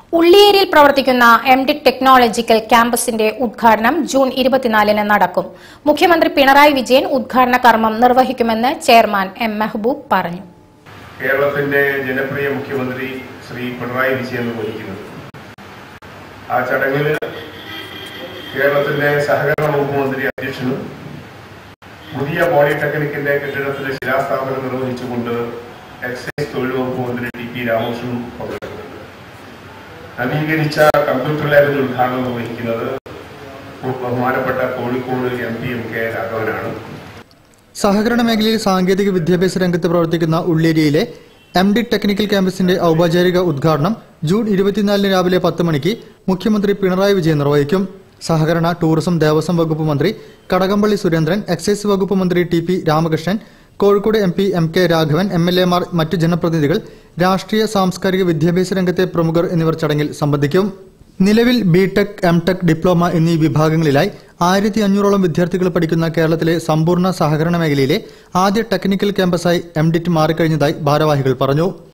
ഉള്ളിയേരിയിൽ പ്രവർത്തിക്കുന്ന M ഡിക് technological ക്യാമ്പസിന്റെ ഉദ്ഘാടനം June ഇരുപത്തിനാലിന് നടക്കും മുഖ്യമന്ത്രി പിണറായി വിജയൻ ഉദ്ഘാടന കർമ്മം നിർവഹിക്കുമെന്ന് ചെയർമാൻ എം മെഹബൂബ് പറഞ്ഞു കേരളത്തിന്റെ ജനപ്രിയ മുഖ്യമന്ത്രി ശ്രീ പിണറായി വിജയൻ നിർവഹിക്കുന്നത് ആ ചടങ്ങിൽ കേരളത്തിന്റെ സഹകരണ വകുപ്പ് മന്ത്രി അധ്യക്ഷനും പുതിയ പോളിടെക്നിക്കിന്റെ കെട്ടിടത്തിന്റെ ശിലാസ്ഥാപനം നിർവഹിച്ചുകൊണ്ട് എക്സൈസ് തൊഴിൽ വകുപ്പ് മന്ത്രി ടി പി രാമകൃഷ്ണനും പങ്കെടുക്കുന്നുണ്ട് നവീകരിച്ച കമ്പ്യൂട്ടർ ലാബിന്റെ ഉദ്ഘാടനം നിർവഹിക്കുന്നത് ബഹുമാനപ്പെട്ട Kozhikode M P M K രാഘവനാണ് സഹകരണ മേഖലയിൽ സാങ്കേതിക വിദ്യാഭ്യാസ രംഗത്ത് പ്രവർത്തിക്കുന്ന ഉള്ളേരിയയിലെ എം ഡി ടെക്നിക്കൽ ക്യാമ്പസിന്റെ ഔപചാരിക ഉദ്ഘാടനം ജൂൺ ഇരുപത്തിനാലിന് രാവിലെ പത്ത് മണിക്ക് മുഖ്യമന്ത്രി പിണറായി വിജയൻ നിർവഹിക്കും സഹകരണ ടൂറിസം ദേവസ്വം വകുപ്പ് മന്ത്രി കടകംപള്ളി സുരേന്ദ്രൻ എക്സൈസ് വകുപ്പ് മന്ത്രി T P Ramakrishnan Kozhikode M P M K Raghavan M L എമാർ മറ്റു ജനപ്രതിനിധികൾ രാഷ്ട്രീയ സാംസ്കാരിക വിദ്യാഭ്യാസ രംഗത്തെ പ്രമുഖർ എന്നിവർ ചടങ്ങിൽ സംബന്ധിക്കും നിലവിൽ ബിടെക് എം ടെക് ഡിപ്ലോമ എന്നീ വിഭാഗങ്ങളിലായി ആയിരത്തി അഞ്ഞൂറോളം വിദ്യാർത്ഥികൾ പഠിക്കുന്ന കേരളത്തിലെ സമ്പൂർണ്ണ സഹകരണ മേഖലയിലെ ആദ്യ ടെക്നിക്കൽ ക്യാമ്പസായി എം ഡിറ്റ് മാറിക്കഴിഞ്ഞതായി ഭാരവാഹികൾ പറഞ്ഞു